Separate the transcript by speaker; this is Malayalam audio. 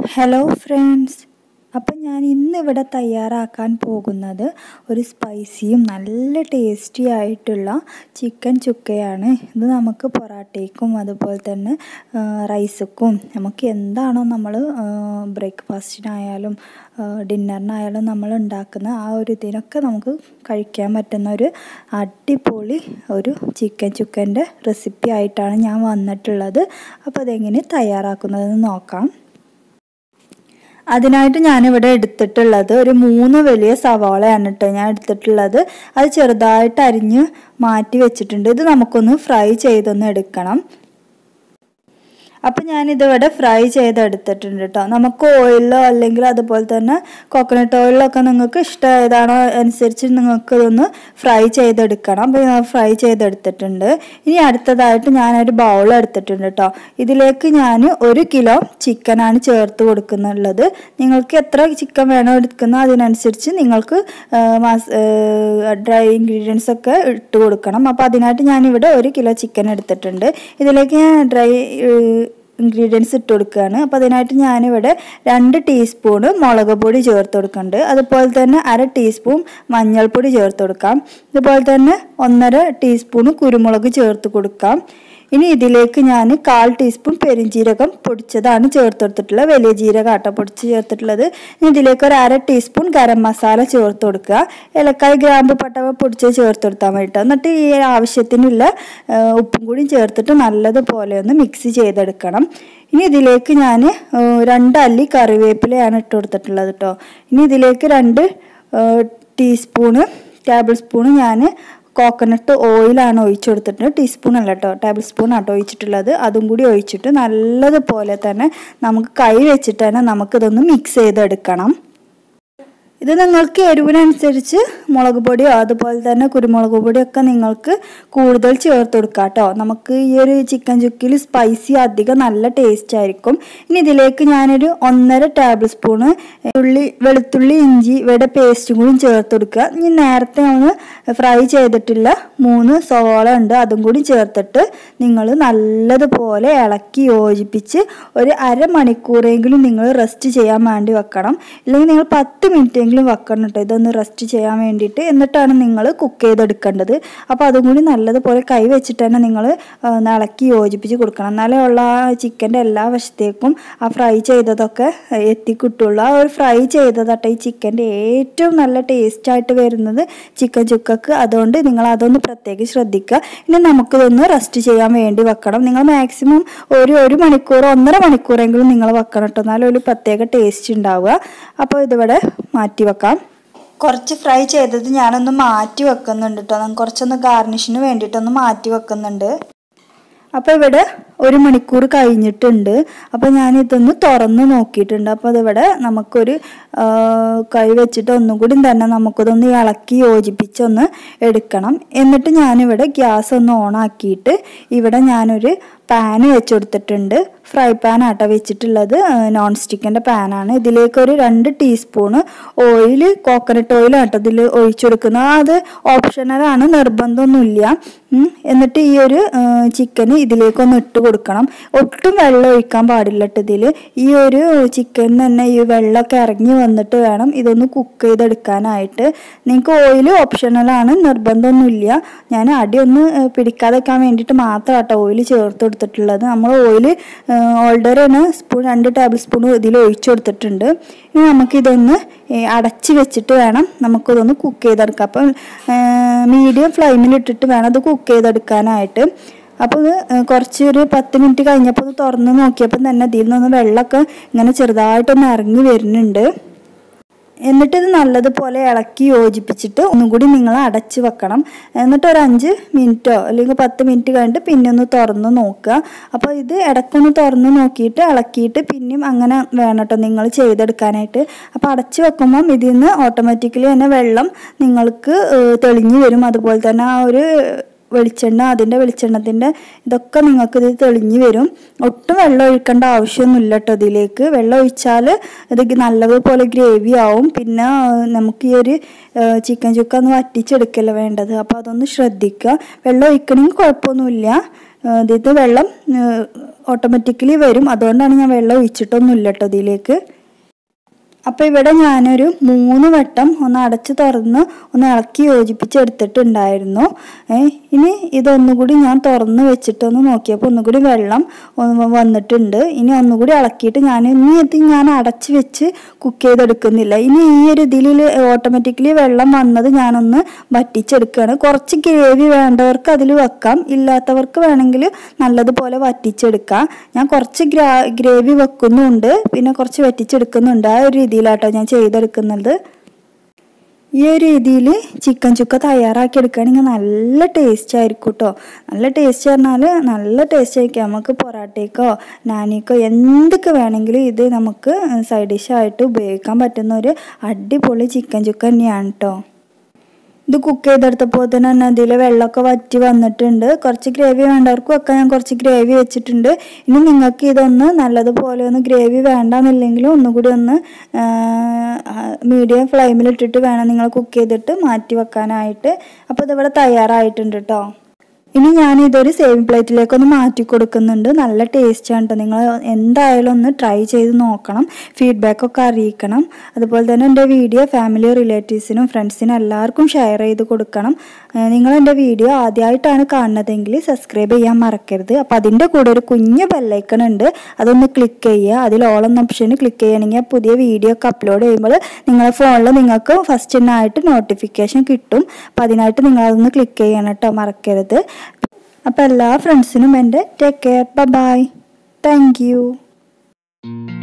Speaker 1: ഹലോ ഫ്രണ്ട്സ് അപ്പം ഞാൻ ഇന്നിവിടെ തയ്യാറാക്കാൻ പോകുന്നത് ഒരു സ്പൈസിയും നല്ല ടേസ്റ്റി ആയിട്ടുള്ള ചിക്കൻ ചുക്കയാണ് ഇത് നമുക്ക് പൊറാട്ടയ്ക്കും അതുപോലെ തന്നെ റൈസക്കും നമുക്ക് എന്താണോ നമ്മൾ ബ്രേക്ക്ഫാസ്റ്റിനായാലും ഡിന്നറിനായാലും നമ്മൾ ഉണ്ടാക്കുന്ന ആ ഒരു ഇതിനൊക്കെ നമുക്ക് കഴിക്കാൻ പറ്റുന്ന ഒരു അടിപൊളി ഒരു ചിക്കൻ ചുക്കൻ്റെ റെസിപ്പി ആയിട്ടാണ് ഞാൻ വന്നിട്ടുള്ളത് അപ്പോൾ അതെങ്ങനെ തയ്യാറാക്കുന്നതെന്ന് നോക്കാം അതിനായിട്ട് ഞാനിവിടെ എടുത്തിട്ടുള്ളത് ഒരു മൂന്ന് വലിയ സവാളയാണ് കേട്ടോ ഞാൻ എടുത്തിട്ടുള്ളത് അത് ചെറുതായിട്ട് അരിഞ്ഞ് മാറ്റി വെച്ചിട്ടുണ്ട് ഇത് നമുക്കൊന്ന് ഫ്രൈ ചെയ്തൊന്ന് എടുക്കണം അപ്പം ഞാനിതിവിടെ ഫ്രൈ ചെയ്തെടുത്തിട്ടുണ്ട് കേട്ടോ നമുക്ക് ഓയിലോ അല്ലെങ്കിൽ അതുപോലെ തന്നെ കോക്കനട്ട് ഓയിലൊക്കെ നിങ്ങൾക്ക് ഇഷ്ടം ഏതാണോ അനുസരിച്ച് നിങ്ങൾക്ക് ഇതൊന്ന് ഫ്രൈ ചെയ്തെടുക്കണം അപ്പോൾ ഞാൻ ഫ്രൈ ചെയ്തെടുത്തിട്ടുണ്ട് ഇനി അടുത്തതായിട്ട് ഞാനൊരു ബൗൾ എടുത്തിട്ടുണ്ട് കേട്ടോ ഇതിലേക്ക് ഞാൻ ഒരു കിലോ ചിക്കനാണ് ചേർത്ത് കൊടുക്കുന്നുള്ളത് നിങ്ങൾക്ക് എത്ര ചിക്കൻ വേണോ എടുക്കുന്ന അതിനനുസരിച്ച് നിങ്ങൾക്ക് ഡ്രൈ ഇൻഗ്രീഡിയൻസ് ഒക്കെ ഇട്ട് കൊടുക്കണം അപ്പോൾ അതിനായിട്ട് ഞാനിവിടെ ഒരു കിലോ ചിക്കൻ എടുത്തിട്ടുണ്ട് ഇതിലേക്ക് ഞാൻ ഡ്രൈ ഇൻഗ്രീഡിയൻസ് ഇട്ട് കൊടുക്കുകയാണ് അപ്പോൾ അതിനായിട്ട് ഞാനിവിടെ രണ്ട് ടീസ്പൂണ് മുളക് പൊടി ചേർത്ത് കൊടുക്കുന്നുണ്ട് അതുപോലെ തന്നെ അര ടീസ്പൂൺ മഞ്ഞൾപ്പൊടി ചേർത്ത് കൊടുക്കാം അതുപോലെ തന്നെ ഒന്നര ടീസ്പൂണ് കുരുമുളക് ചേർത്ത് കൊടുക്കാം ഇനി ഇതിലേക്ക് ഞാൻ കാൽ ടീസ്പൂൺ പെരിഞ്ജീരകം പൊടിച്ചതാണ് ചേർത്ത് കൊടുത്തിട്ടുള്ളത് വലിയ ജീരകം ആട്ടോ പൊടിച്ച് ചേർത്തിട്ടുള്ളത് ഇനി ഇതിലേക്ക് ഒരു അര ടീസ്പൂൺ ഗരം മസാല ചേർത്ത് കൊടുക്കുക ഏലക്കായ് ഗ്രാമ്പ് പട്ടവ പൊടിച്ച് ചേർത്ത് കൊടുത്താൽ വേണ്ടിയിട്ട് എന്നിട്ട് ഈ ആവശ്യത്തിനുള്ള ഉപ്പും കൂടി ചേർത്തിട്ട് നല്ലതുപോലെ ഒന്ന് മിക്സ് ചെയ്തെടുക്കണം ഇനി ഇതിലേക്ക് ഞാൻ രണ്ട് അല്ലി കറിവേപ്പിലയാണ് ഇട്ട് കൊടുത്തിട്ടുള്ളത് കേട്ടോ ഇനി ഇതിലേക്ക് രണ്ട് ടീസ്പൂണ് ടേബിൾ സ്പൂണ് ഞാൻ കോക്കനട്ട് ഓയിലാണ് ഒഴിച്ചു കൊടുത്തിട്ടുണ്ട് ടീസ്പൂൺ അല്ല കേട്ടോ ടേബിൾ സ്പൂൺ ആട്ടോ ഒഴിച്ചിട്ടുള്ളത് അതും കൂടി ഒഴിച്ചിട്ട് നല്ലതുപോലെ തന്നെ നമുക്ക് കൈ വെച്ചിട്ട് തന്നെ നമുക്കിതൊന്ന് മിക്സ് ചെയ്തെടുക്കണം ഇത് നിങ്ങൾക്ക് എരിവിനനുസരിച്ച് മുളക് പൊടിയോ അതുപോലെ തന്നെ കുരുമുളക് പൊടിയോ ഒക്കെ നിങ്ങൾക്ക് കൂടുതൽ ചേർത്ത് കൊടുക്കാം കേട്ടോ നമുക്ക് ഈ ഒരു ചിക്കൻ ചുക്കിൽ സ്പൈസി അധികം നല്ല ടേസ്റ്റ് ആയിരിക്കും ഇനി ഇതിലേക്ക് ഞാനൊരു ഒന്നര ടേബിൾ സ്പൂണ് ഉള്ളി വെളുത്തുള്ളി ഇഞ്ചി ഇവിടെ പേസ്റ്റും കൂടി ചേർത്ത് കൊടുക്കുക ഇനി നേരത്തെ ഒന്ന് ഫ്രൈ ചെയ്തിട്ടുള്ള മൂന്ന് സവാള ഉണ്ട് അതും കൂടി ചേർത്തിട്ട് നിങ്ങൾ നല്ലതുപോലെ ഇളക്കി യോജിപ്പിച്ച് ഒരു അരമണിക്കൂറെങ്കിലും നിങ്ങൾ റെസ്റ്റ് ചെയ്യാൻ വേണ്ടി വെക്കണം ഇല്ലെങ്കിൽ നിങ്ങൾ പത്ത് മിനിറ്റ് എങ്കിലും വെക്കണം കേട്ടോ ഇതൊന്ന് റെസ്റ്റ് ചെയ്യാൻ വേണ്ടിയിട്ട് എന്നിട്ടാണ് നിങ്ങൾ കുക്ക് ചെയ്തെടുക്കേണ്ടത് അപ്പോൾ അതും കൂടി നല്ലതുപോലെ കൈ വെച്ചിട്ട് തന്നെ നിങ്ങൾ ഇളക്കി യോജിപ്പിച്ച് കൊടുക്കണം എന്നാലേ ഉള്ള ആ ചിക്കൻ്റെ എല്ലാ വശത്തേക്കും ആ ഫ്രൈ ചെയ്തതൊക്കെ എത്തിക്കിട്ടുള്ളൂ ആ ഒരു ഫ്രൈ ചെയ്തതാട്ടെ ഈ ചിക്കൻ്റെ ഏറ്റവും നല്ല ടേസ്റ്റായിട്ട് വരുന്നത് ചിക്കൻ ചുക്കക്ക് അതുകൊണ്ട് നിങ്ങൾ അതൊന്ന് പ്രത്യേകം ശ്രദ്ധിക്കുക ഇനി നമുക്കിതൊന്ന് റെസ്റ്റ് ചെയ്യാൻ വേണ്ടി വെക്കണം നിങ്ങൾ മാക്സിമം ഒരു ഒരു മണിക്കൂർ ഒന്നര മണിക്കൂറെങ്കിലും നിങ്ങൾ വെക്കണം കേട്ടോ എന്നാലും ഒരു പ്രത്യേക ടേസ്റ്റ് ഉണ്ടാവുക അപ്പോൾ ഇതിവിടെ മാറ്റി വെക്കാം കുറച്ച് ഫ്രൈ ചെയ്തത് ഞാനൊന്ന് മാറ്റി വെക്കുന്നുണ്ട് കേട്ടോ കുറച്ചൊന്ന് ഗാർണിഷിന് വേണ്ടിയിട്ടൊന്ന് മാറ്റി വെക്കുന്നുണ്ട് അപ്പോൾ ഇവിടെ ഒരു മണിക്കൂർ കഴിഞ്ഞിട്ടുണ്ട് അപ്പോൾ ഞാനിതൊന്ന് തുറന്ന് നോക്കിയിട്ടുണ്ട് അപ്പോൾ അതിവിടെ നമുക്കൊരു കൈ വെച്ചിട്ട് ഒന്നും കൂടി തന്നെ നമുക്കിതൊന്ന് ഇളക്കി യോജിപ്പിച്ചൊന്ന് എടുക്കണം എന്നിട്ട് ഞാനിവിടെ ഗ്യാസ് ഒന്ന് ഓണാക്കിയിട്ട് ഇവിടെ ഞാനൊരു പാന് വെച്ച് കൊടുത്തിട്ടുണ്ട് ഫ്രൈ പാൻ ആട്ടോ വെച്ചിട്ടുള്ളത് നോൺ സ്റ്റിക്കിൻ്റെ പാനാണ് ഇതിലേക്ക് ഒരു രണ്ട് ടീസ്പൂണ് ഓയിൽ കോക്കനട്ട് ഓയിൽ ആട്ടോ ഇതിൽ ഒഴിച്ചു കൊടുക്കുന്നത് അത് ഓപ്ഷണലാണ് നിർബന്ധമൊന്നുമില്ല എന്നിട്ട് ഈ ഒരു ചിക്കന് ഇതിലേക്കൊന്ന് ഇട്ട് കൊടുക്കണം ഒട്ടും വെള്ളം ഒഴിക്കാൻ പാടില്ല കേട്ടോ ഇതിൽ ഈ ഒരു ചിക്കൻ തന്നെ ഈ വെള്ളമൊക്കെ ഇറങ്ങി വന്നിട്ട് വേണം ഇതൊന്ന് കുക്ക് ചെയ്തെടുക്കാനായിട്ട് നിങ്ങൾക്ക് ഓയിൽ ഓപ്ഷണലാണ് നിർബന്ധമൊന്നുമില്ല ഞാൻ അടി ഒന്ന് പിടിക്കാതെക്കാൻ വേണ്ടിയിട്ട് മാത്രം കേട്ടോ ഓയിൽ ചേർത്ത് കൊടുത്തിട്ടുള്ളത് നമ്മൾ ഓയിൽ ഓൾറെഡി തന്നെ സ്പൂൺ രണ്ട് ടേബിൾ സ്പൂൺ ഇതിൽ ഒഴിച്ചു കൊടുത്തിട്ടുണ്ട് ഇനി നമുക്കിതൊന്ന് അടച്ച് വെച്ചിട്ട് വേണം നമുക്കിതൊന്ന് കുക്ക് ചെയ്തെടുക്കാം അപ്പം മീഡിയം ഫ്ലെയിമിൽ ഇട്ടിട്ട് വേണം അത് കുക്ക് ചെയ്തെടുക്കാനായിട്ട് അപ്പോൾ ഇത് കുറച്ച് ഒരു പത്ത് മിനിറ്റ് കഴിഞ്ഞപ്പോൾ ഇത് തുറന്ന് നോക്കിയപ്പോൾ തന്നെ ഇതിൽ നിന്ന് വെള്ളമൊക്കെ ഇങ്ങനെ ചെറുതായിട്ടൊന്ന് ഇറങ്ങി വരുന്നുണ്ട് എന്നിട്ട് ഇത് നല്ലതുപോലെ ഇളക്കി യോജിപ്പിച്ചിട്ട് ഒന്നും കൂടി നിങ്ങൾ അടച്ച് വെക്കണം എന്നിട്ട് ഒരു അഞ്ച് മിനിറ്റോ അല്ലെങ്കിൽ പത്ത് മിനിറ്റ് കഴിഞ്ഞിട്ട് പിന്നെ ഒന്ന് തുറന്ന് നോക്കുക അപ്പോൾ ഇത് ഇടയ്ക്കൊന്ന് തുറന്ന് നോക്കിയിട്ട് ഇളക്കിയിട്ട് പിന്നെയും അങ്ങനെ വേണം കേട്ടോ നിങ്ങൾ ചെയ്തെടുക്കാനായിട്ട് അപ്പോൾ അടച്ച് വെക്കുമ്പം ഇതിൽ നിന്ന് ഓട്ടോമാറ്റിക്കലി തന്നെ വെള്ളം നിങ്ങൾക്ക് തെളിഞ്ഞു വരും അതുപോലെ തന്നെ ആ ഒരു വെളിച്ചെണ്ണ അതിൻ്റെ വെളിച്ചെണ്ണത്തിൻ്റെ ഇതൊക്കെ നിങ്ങൾക്ക് ഇത് തെളിഞ്ഞ് വരും ഒട്ടും വെള്ളം ഒഴിക്കേണ്ട ആവശ്യമൊന്നുമില്ല കേട്ടോ ഇതിലേക്ക് വെള്ളം ഒഴിച്ചാൽ ഇത് നല്ലതുപോലെ ഗ്രേവി ആവും പിന്നെ നമുക്ക് ഈ ഒരു ചിക്കൻ ചുക്ക ഒന്ന് വറ്റിച്ചെടുക്കല്ല വേണ്ടത് അപ്പോൾ അതൊന്ന് ശ്രദ്ധിക്കുക വെള്ളം ഒഴിക്കണമെങ്കിൽ കുഴപ്പമൊന്നുമില്ല ഇതിൽ വെള്ളം ഓട്ടോമാറ്റിക്കലി വരും അതുകൊണ്ടാണ് ഞാൻ വെള്ളം ഒഴിച്ചിട്ടൊന്നുമില്ല കേട്ടോ ഇതിലേക്ക് അപ്പോൾ ഇവിടെ ഞാനൊരു മൂന്ന് വട്ടം ഒന്ന് അടച്ച് തുറന്ന് ഒന്ന് ഇളക്കി യോജിപ്പിച്ചെടുത്തിട്ടുണ്ടായിരുന്നു ഏ, ഇനി ഇതൊന്നുകൂടി ഞാൻ തുറന്ന് വെച്ചിട്ടൊന്ന് നോക്കിയപ്പോൾ ഒന്നുകൂടി വെള്ളം ഒന്ന് വന്നിട്ടുണ്ട് ഇനി ഒന്നുകൂടി ഇളക്കിയിട്ട് ഞാൻ ഇനി ഇത് ഞാൻ അടച്ച് വെച്ച് കുക്ക് ചെയ്തെടുക്കുന്നില്ല ഇനി ഈ ഒരു ഇതിൽ ഓട്ടോമാറ്റിക്കലി വെള്ളം വന്നത് ഞാനൊന്ന് വറ്റിച്ചെടുക്കുകയാണ് കുറച്ച് ഗ്രേവി വേണ്ടവർക്ക് അതിൽ വെക്കാം ഇല്ലാത്തവർക്ക് വേണമെങ്കിൽ നല്ലതുപോലെ വറ്റിച്ചെടുക്കാം ഞാൻ കുറച്ച് ഗ്രാ ഗ്രേവി വെക്കുന്നുണ്ട് പിന്നെ കുറച്ച് വറ്റിച്ചെടുക്കുന്നുണ്ട് ആ ഒരു രീതിയിലാട്ടോ ഞാൻ ചെയ്തെടുക്കുന്നത് ഈ ഒരു രീതിയിൽ ചിക്കൻ ചുക്ക തയ്യാറാക്കി എടുക്കുകയാണെങ്കിൽ നല്ല ടേസ്റ്റ് ആയിരിക്കും കേട്ടോ നല്ല ടേസ്റ്റ് പറഞ്ഞാൽ നല്ല ടേസ്റ്റ് ആയിരിക്കും നമുക്ക് പൊറാട്ടയ്ക്കോ നാനിക്കോ എന്തൊക്കെ വേണമെങ്കിലും ഇത് നമുക്ക് സൈഡ് ഡിഷായിട്ട് ഉപയോഗിക്കാൻ പറ്റുന്ന ഒരു അടിപൊളി ചിക്കൻ ചുക്ക തന്നെയാണ് കേട്ടോ ഇത് കുക്ക് ചെയ്തെടുത്തപ്പോൾ തന്നെ തന്നെ അതിൽ വെള്ളമൊക്കെ വറ്റി വന്നിട്ടുണ്ട് കുറച്ച് ഗ്രേവി വേണ്ടവർക്കും ഒക്കെ ഞാൻ കുറച്ച് ഗ്രേവി വെച്ചിട്ടുണ്ട് ഇനി നിങ്ങൾക്ക് ഇതൊന്ന് നല്ലതുപോലെ ഒന്ന് ഗ്രേവി വേണ്ടാന്നില്ലെങ്കിലും ഒന്നുകൂടി ഒന്ന് മീഡിയം ഫ്ലെയിമിലിട്ടിട്ട് വേണം നിങ്ങൾ കുക്ക് ചെയ്തിട്ട് മാറ്റി വെക്കാനായിട്ട് അപ്പോൾ ഇതിവിടെ തയ്യാറായിട്ടുണ്ട് കേട്ടോ ഇനി ഞാൻ ഇതൊരു സേവിങ് പ്ലേറ്റിലേക്ക് ഒന്ന് മാറ്റി കൊടുക്കുന്നുണ്ട് നല്ല ടേസ്റ്റാണ് കേട്ടോ നിങ്ങൾ എന്തായാലും ഒന്ന് ട്രൈ ചെയ്ത് നോക്കണം ഫീഡ്ബാക്ക് ഒക്കെ അറിയിക്കണം അതുപോലെ തന്നെ എൻ്റെ വീഡിയോ ഫാമിലി റിലേറ്റീവ്സിനും ഫ്രണ്ട്സിനും എല്ലാവർക്കും ഷെയർ ചെയ്ത് കൊടുക്കണം ഏഹ് നിങ്ങൾ എൻ്റെ വീഡിയോ ആദ്യമായിട്ടാണ് കാണുന്നതെങ്കിൽ സബ്സ്ക്രൈബ് ചെയ്യാൻ മറക്കരുത് അപ്പോൾ അതിൻ്റെ കൂടെ ഒരു കുഞ്ഞ് ബെല്ലൈക്കൺ ഉണ്ട് അതൊന്ന് ക്ലിക്ക് ചെയ്യുക അതിൽ ഓൾ എന്ന ഓപ്ഷന് ക്ലിക്ക് ചെയ്യുകയാണെങ്കിൽ പുതിയ വീഡിയോ ഒക്കെ അപ്ലോഡ് ചെയ്യുമ്പോൾ നിങ്ങളുടെ ഫോണിൽ നിങ്ങൾക്ക് ഫസ്റ്റ് ആയിട്ട് നോട്ടിഫിക്കേഷൻ കിട്ടും അപ്പോൾ അതിനായിട്ട് നിങ്ങളതൊന്ന് ക്ലിക്ക് ചെയ്യണം കേട്ടോ മറക്കരുത് അപ്പോൾ എല്ലാ ഫ്രണ്ട്സിനും എൻ്റെ take care bye thank U